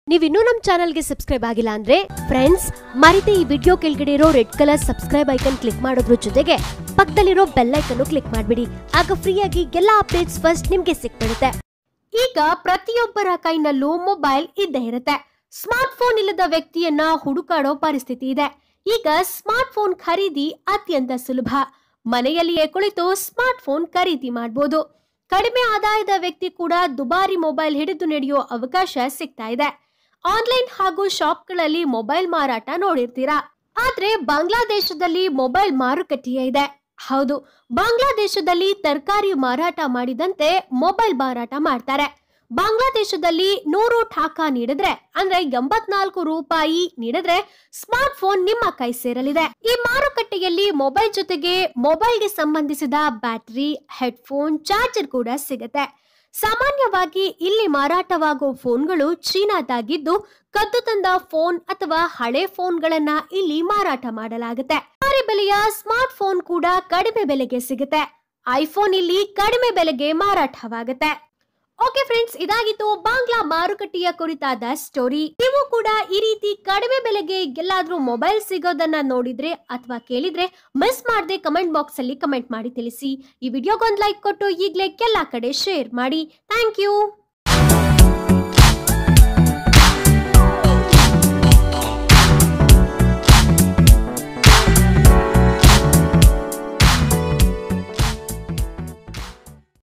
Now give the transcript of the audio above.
ನೀವಿನ್ನೂ ನಮ್ಮ ಚಾನಲ್ಗೆ ಸಬ್ಸ್ಕ್ರೈಬ್ ಆಗಿಲ್ಲ ಅಂದ್ರೆ ಫ್ರೆಂಡ್ಸ್ ಮರಿತೆ ಈ ವಿಡಿಯೋ ಕೆಳಗಡೆ ಇರೋ red colour subscribe icon click ಮಾಡೋದ್ರ ಜೊತೆಗೆ ಪಕ್ಕದಲ್ಲಿರೋ ಬೆಲ್ ಐಕನ್ ಕ್ಲಿಕ್ ಮಾಡ್ಬಿಡಿ ಆಗ ಫ್ರೀಯಾಗಿ ಎಲ್ಲಾ ಅಪ್ಡೇಟ್ಸ್ ಫಸ್ಟ್ ನಿಮ್ಗೆ ಸಿಕ್ಬಿಡುತ್ತೆ ಈಗ ಪ್ರತಿಯೊಬ್ಬರ ಕೈನಲ್ಲೂ ಮೊಬೈಲ್ ಇದ್ದೇ ಇರುತ್ತೆ ಸ್ಮಾರ್ಟ್ ಫೋನ್ ಇಲ್ಲದ ವ್ಯಕ್ತಿಯನ್ನ ಹುಡುಕಾಡೋ ಪರಿಸ್ಥಿತಿ ಇದೆ ಈಗ ಸ್ಮಾರ್ಟ್ ಫೋನ್ ಖರೀದಿ ಅತ್ಯಂತ ಸುಲಭ ಮನೆಯಲ್ಲಿಯೇ ಕುಳಿತು ಸ್ಮಾರ್ಟ್ ಫೋನ್ ಖರೀದಿ ಮಾಡಬಹುದು ಕಡಿಮೆ ಆದಾಯದ ವ್ಯಕ್ತಿ ಕೂಡ ದುಬಾರಿ ಮೊಬೈಲ್ ಹಿಡಿದು ನಡೆಯೋ ಅವಕಾಶ ಸಿಗ್ತಾ ಇದೆ ಆನ್ಲೈನ್ ಹಾಗೂ ಶಾಪ್ಗಳಲ್ಲಿ ಮೊಬೈಲ್ ಮಾರಾಟ ನೋಡಿರ್ತೀರಾ ಆದ್ರೆ ಬಾಂಗ್ಲಾದೇಶದಲ್ಲಿ ಮೊಬೈಲ್ ಮಾರುಕಟ್ಟೆಯೇ ಇದೆ ಹೌದು ಬಾಂಗ್ಲಾದೇಶದಲ್ಲಿ ತರಕಾರಿ ಮಾರಾಟ ಮಾಡಿದಂತೆ ಮೊಬೈಲ್ ಮಾರಾಟ ಮಾಡ್ತಾರೆ ಬಾಂಗ್ಲಾದೇಶದಲ್ಲಿ ನೂರು ಠಾಕಾ ನೀಡಿದ್ರೆ ಅಂದ್ರೆ ಎಂಬತ್ನಾಲ್ಕು ರೂಪಾಯಿ ನೀಡಿದ್ರೆ ಸ್ಮಾರ್ಟ್ ಫೋನ್ ನಿಮ್ಮ ಕೈ ಸೇರಲಿದೆ ಈ ಮಾರುಕಟ್ಟೆಯಲ್ಲಿ ಮೊಬೈಲ್ ಜೊತೆಗೆ ಮೊಬೈಲ್ಗೆ ಸಂಬಂಧಿಸಿದ ಬ್ಯಾಟರಿ ಹೆಡ್ಫೋನ್ ಚಾರ್ಜರ್ ಕೂಡ ಸಿಗುತ್ತೆ ಸಾಮಾನ್ಯವಾಗಿ ಇಲ್ಲಿ ಮಾರಾಟವಾಗುವ ಫೋನ್ಗಳು ಚೀನಾದಾಗಿದ್ದು ಕದ್ದು ತಂದ ಫೋನ್ ಅಥವಾ ಹಳೆ ಫೋನ್ಗಳನ್ನ ಇಲ್ಲಿ ಮಾರಾಟ ಮಾಡಲಾಗುತ್ತೆ ಭಾರಿ ಬೆಲೆಯ ಸ್ಮಾರ್ಟ್ ಫೋನ್ ಕೂಡ ಕಡಿಮೆ ಬೆಲೆಗೆ ಸಿಗುತ್ತೆ ಐಫೋನ್ ಇಲ್ಲಿ ಕಡಿಮೆ ಬೆಲೆಗೆ ಮಾರಾಟವಾಗುತ್ತೆ ಓಕೆ ಫ್ರೆಂಡ್ಸ್ ಇದಾಗಿತ್ತು ಬಾಂಗ್ಲಾ ಮಾರುಕಟ್ಟೆಯ ಕುರಿತಾದ ಸ್ಟೋರಿ ನೀವು ಕೂಡ ಈ ರೀತಿ ಕಡಿಮೆ ಬೆಲೆಗೆ ಎಲ್ಲಾದ್ರೂ ಮೊಬೈಲ್ ಸಿಗೋದನ್ನ ನೋಡಿದ್ರೆ ಅಥವಾ ಕೇಳಿದ್ರೆ ಮಿಸ್ ಮಾಡದೆ ಕಮೆಂಟ್ ಬಾಕ್ಸ್ ಅಲ್ಲಿ ಕಮೆಂಟ್ ಮಾಡಿ ತಿಳಿಸಿ ಈ ವಿಡಿಯೋಗೊಂದು ಲೈಕ್ ಕೊಟ್ಟು ಈಗಲೇ ಎಲ್ಲಾ ಕಡೆ ಶೇರ್ ಮಾಡಿ ಥ್ಯಾಂಕ್ ಯು